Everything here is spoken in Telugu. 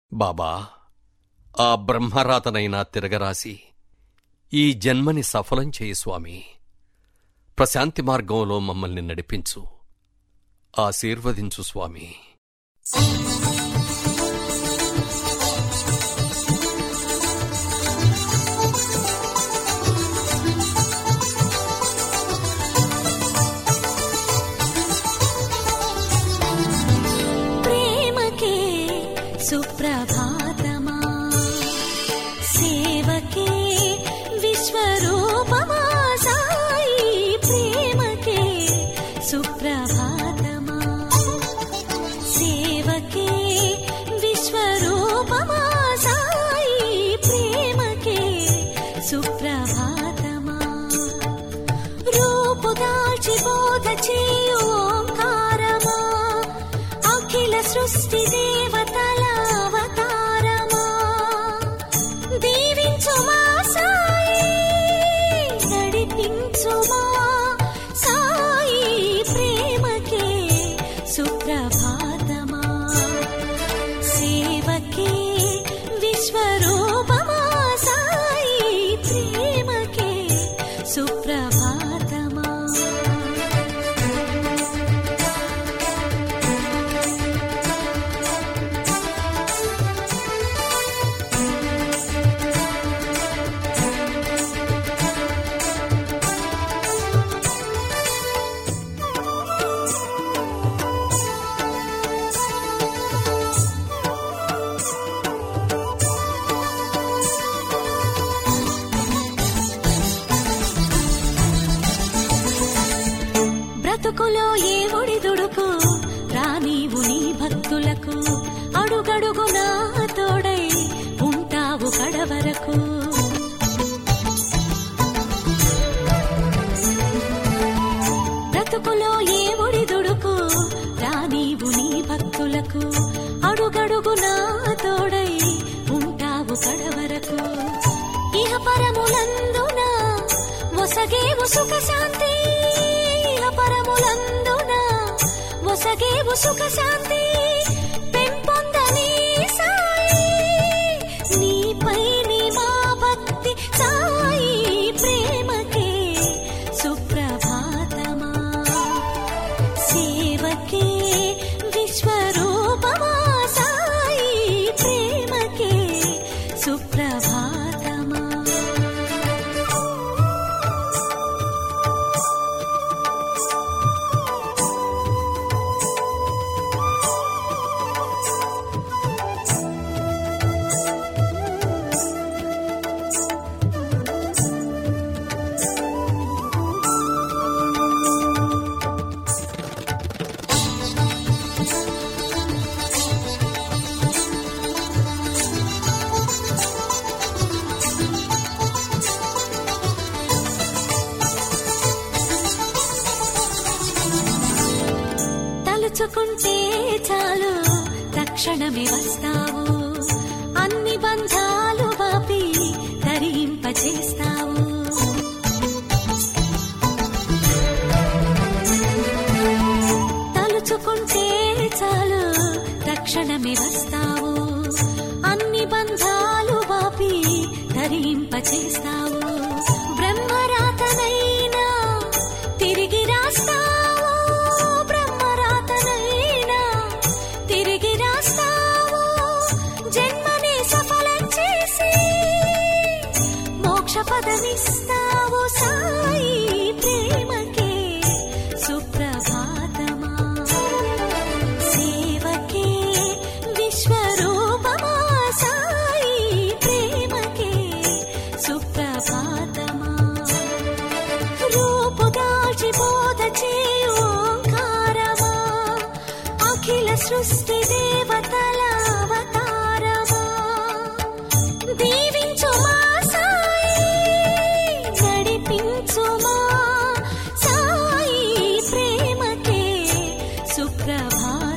బాబా ఆ బ్రహ్మరాతనైనా తిరగరాసి ఈ జన్మని సఫలం చేయి స్వామి ప్రశాంతి మార్గంలో మమ్మల్ని నడిపించు ఆశీర్వదించు స్వామి ప్రేమకే సుప్రభాతమా సేవకే విశ్వరూపమా సాయి ప్రేమకే సుప్రభాతమా సేవకే విశ్వరూపమా సాయి ప్రేమకే సుప్రభాతమా రూపుదాల్చి బోధ చేయు ఓంకారమా అఖిల సృష్టి దేవతల అవతారమా దీవించుమా సాయి నడిపించుమా సాయి ప్రేమకే సుప్రభాతమా సేవకే విశ్వరూపమా సాయి ప్రేమకే సుప్రభాతమా బ్రతుకులో ఏ ఒడిదుడుకు రానీవు నీ భక్తులకు అడుగడుగు నా తోడై ఉంటావు కడవరకు బ్రతుకులో ఏ ఒడిదుడుకు రానీవు నీ భక్తులకు అడుగడుగు నా తోడై ఉంటావు కడవరకు ఇహ పరములందున ఒసగేవు సుఖ శాంతి ఇహ పరములందున ఒసగేవు సుఖ శాంతి పెంపొందని సాయి నీపై నీ మా భక్తి సాయి ప్రేమకే సుప్రభాతమా సేవకే విశ్వరూపమా సాయి ప్రేమకే సుప్రభాతమా తలుచుకుంటే చాలు తక్షణమే వస్తావు అన్ని బంధాలు బాపి తరింపచేస్తావు తలుచుకుంటే చాలు తక్షణమే వస్తావు అన్ని బంధాలు బాపి తరింపచేస్తావు బ్రహ్మరాతనైనా తిరిగి రాస్తావు బ్రహ్మరాతనైనా తిరిగి రాస్తావు జన్మని సఫలం చేసి మోక్ష పదమిస్తావు సాయి ప్రేమకే సుప్రభాతమా సేవకే విశ్వరూపమా సాయి ప్రేమకే సుప్రభాతమా రూపుదాల్చి బోధ చేయు ఓంకారమా అఖిల సృష్టి దేవతల అవతారమా దీవించుమా సాయి నడిపించుమా సాయి ప్రేమకే సుప్రభా